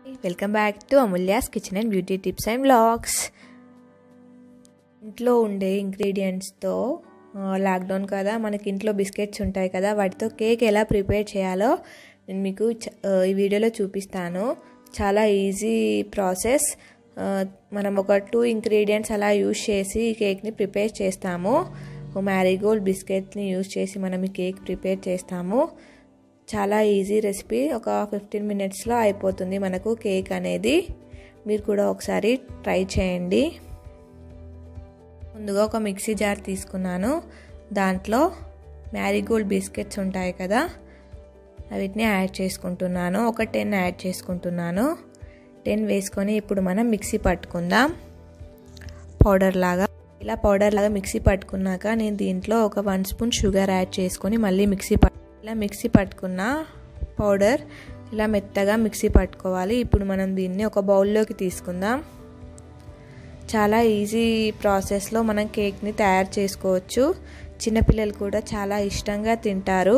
welcome back to Amulya's kitchen and beauty tips and blogs ఇంట్లో ఉండే ఇంగ్రీడియంట్స్తో లాక్డౌన్ కదా మనకి ఇంట్లో బిస్కెట్స్ ఉంటాయి కదా వాటితో కేక్ ఎలా ప్రిపేర్ చేయాలో నేను మీకు ఈ వీడియోలో చూపిస్తాను చాలా ఈజీ ప్రాసెస్ మనం ఒక టూ ఇంగ్రీడియంట్స్ అలా యూజ్ చేసి ఈ కేక్ని ప్రిపేర్ చేస్తాము మ్యారీగోల్డ్ బిస్కెట్ని యూజ్ చేసి మనం ఈ కేక్ ప్రిపేర్ చేస్తాము చాలా ఈజీ రెసిపీ ఒక ఫిఫ్టీన్ మినిట్స్లో అయిపోతుంది మనకు కేక్ అనేది మీరు కూడా ఒకసారి ట్రై చేయండి ముందుగా ఒక మిక్సీ జార్ తీసుకున్నాను దాంట్లో మ్యారీగోల్డ్ బిస్కెట్స్ ఉంటాయి కదా వీటిని యాడ్ చేసుకుంటున్నాను ఒక టెన్ యాడ్ చేసుకుంటున్నాను టెన్ వేసుకొని ఇప్పుడు మనం మిక్సీ పట్టుకుందాం పౌడర్ లాగా ఇలా పౌడర్ లాగా మిక్సీ పట్టుకున్నాక నేను దీంట్లో ఒక వన్ స్పూన్ షుగర్ యాడ్ చేసుకొని మళ్ళీ మిక్సీ పట్టు ఇలా మిక్సీ పట్టుకున్న పౌడర్ ఇలా మెత్తగా మిక్సీ పట్టుకోవాలి ఇప్పుడు మనం దీన్ని ఒక బౌల్లోకి తీసుకుందాం చాలా ఈజీ ప్రాసెస్లో మనం కేక్ని తయారు చేసుకోవచ్చు చిన్నపిల్లలు కూడా చాలా ఇష్టంగా తింటారు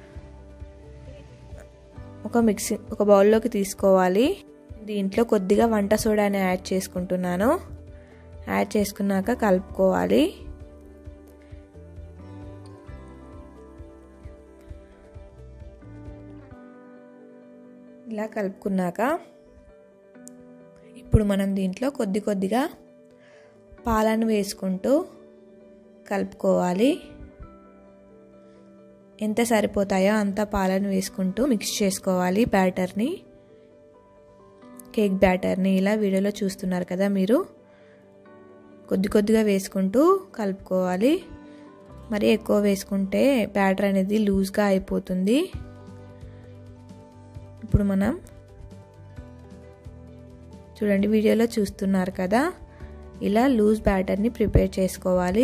ఒక మిక్సీ ఒక బౌల్లోకి తీసుకోవాలి దీంట్లో కొద్దిగా వంట సోడాని యాడ్ చేసుకుంటున్నాను యాడ్ చేసుకున్నాక కలుపుకోవాలి ఇలా కలుపుకున్నాక ఇప్పుడు మనం దీంట్లో కొద్ది కొద్దిగా పాలను వేసుకుంటూ కలుపుకోవాలి ఎంత సరిపోతాయో అంత పాలను వేసుకుంటూ మిక్స్ చేసుకోవాలి బ్యాటర్ని కేక్ బ్యాటర్ని ఇలా వీడియోలో చూస్తున్నారు కదా మీరు కొద్ది కొద్దిగా వేసుకుంటూ కలుపుకోవాలి మరి ఎక్కువ వేసుకుంటే బ్యాటర్ అనేది లూజ్గా అయిపోతుంది ఇప్పుడు మనం చూడండి వీడియోలో చూస్తున్నారు కదా ఇలా లూజ్ బ్యాటర్ని ప్రిపేర్ చేసుకోవాలి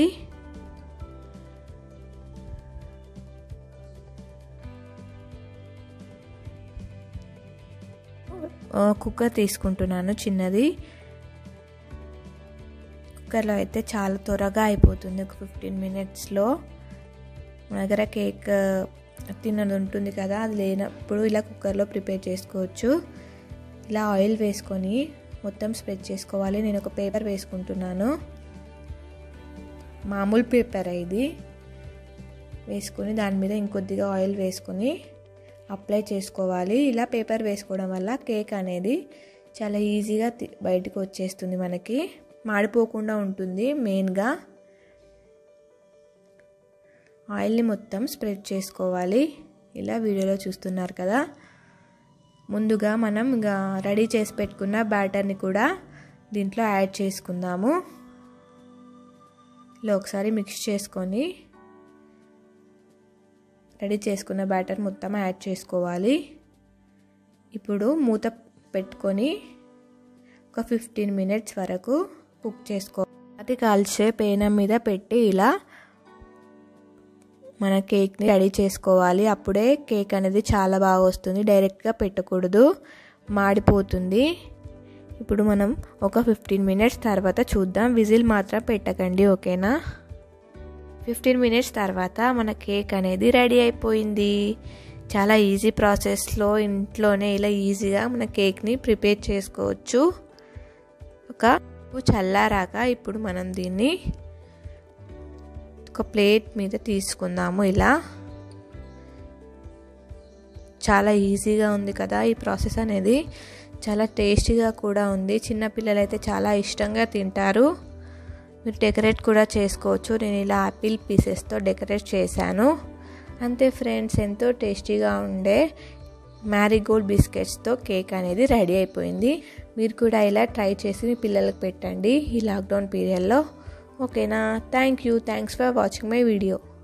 కుక్కర్ తీసుకుంటున్నాను చిన్నది కుక్కర్లో అయితే చాలా త్వరగా అయిపోతుంది ఒక ఫిఫ్టీన్ మినిట్స్లో మన దగ్గర కేక్ తిన్నది ఉంటుంది కదా అది లేనప్పుడు ఇలా కుక్కర్లో ప్రిపేర్ చేసుకోవచ్చు ఇలా ఆయిల్ వేసుకొని మొత్తం స్ప్రెడ్ చేసుకోవాలి నేను ఒక పేపర్ వేసుకుంటున్నాను మామూలు పేపర్ ఇది వేసుకొని దాని మీద ఇంకొద్దిగా ఆయిల్ వేసుకొని అప్లై చేసుకోవాలి ఇలా పేపర్ వేసుకోవడం వల్ల కేక్ అనేది చాలా ఈజీగా బయటకు వచ్చేస్తుంది మనకి మాడిపోకుండా ఉంటుంది మెయిన్గా ఆయిల్ని మొత్తం స్ప్రెడ్ చేసుకోవాలి ఇలా వీడియోలో చూస్తున్నారు కదా ముందుగా మనం ఇంకా రెడీ చేసి పెట్టుకున్న బ్యాటర్ని కూడా దీంట్లో యాడ్ చేసుకుందాము ఇలా ఒకసారి మిక్స్ చేసుకొని రెడీ చేసుకున్న బ్యాటర్ మొత్తం యాడ్ చేసుకోవాలి ఇప్పుడు మూత పెట్టుకొని ఒక ఫిఫ్టీన్ మినిట్స్ వరకు కుక్ చేసుకో అది కాల్చే పేనం మీద పెట్టి ఇలా మన కేక్ని రెడీ చేసుకోవాలి అప్పుడే కేక్ అనేది చాలా బాగా వస్తుంది డైరెక్ట్గా పెట్టకూడదు మాడిపోతుంది ఇప్పుడు మనం ఒక ఫిఫ్టీన్ మినిట్స్ తర్వాత చూద్దాం విజిల్ మాత్రం పెట్టకండి ఓకేనా ఫిఫ్టీన్ మినిట్స్ తర్వాత మన కేక్ అనేది రెడీ అయిపోయింది చాలా ఈజీ ప్రాసెస్లో ఇంట్లోనే ఇలా ఈజీగా మన కేక్ని ప్రిపేర్ చేసుకోవచ్చు ఒక చల్లారాక ఇప్పుడు మనం దీన్ని ఒక ప్లేట్ మీద తీసుకుందాము ఇలా చాలా ఈజీగా ఉంది కదా ఈ ప్రాసెస్ అనేది చాలా టేస్టీగా కూడా ఉంది చిన్నపిల్లలు అయితే చాలా ఇష్టంగా తింటారు మీరు డెకరేట్ కూడా చేసుకోవచ్చు నేను ఇలా ఆపిల్ పీసెస్తో డెకరేట్ చేశాను అంతే ఫ్రెండ్స్ ఎంతో టేస్టీగా ఉండే మ్యారీగోల్డ్ బిస్కెట్స్తో కేక్ అనేది రెడీ అయిపోయింది మీరు కూడా ఇలా ట్రై చేసి మీ పిల్లలకు పెట్టండి ఈ లాక్డౌన్ పీరియడ్లో ఓకేనా thank you thanks for watching my video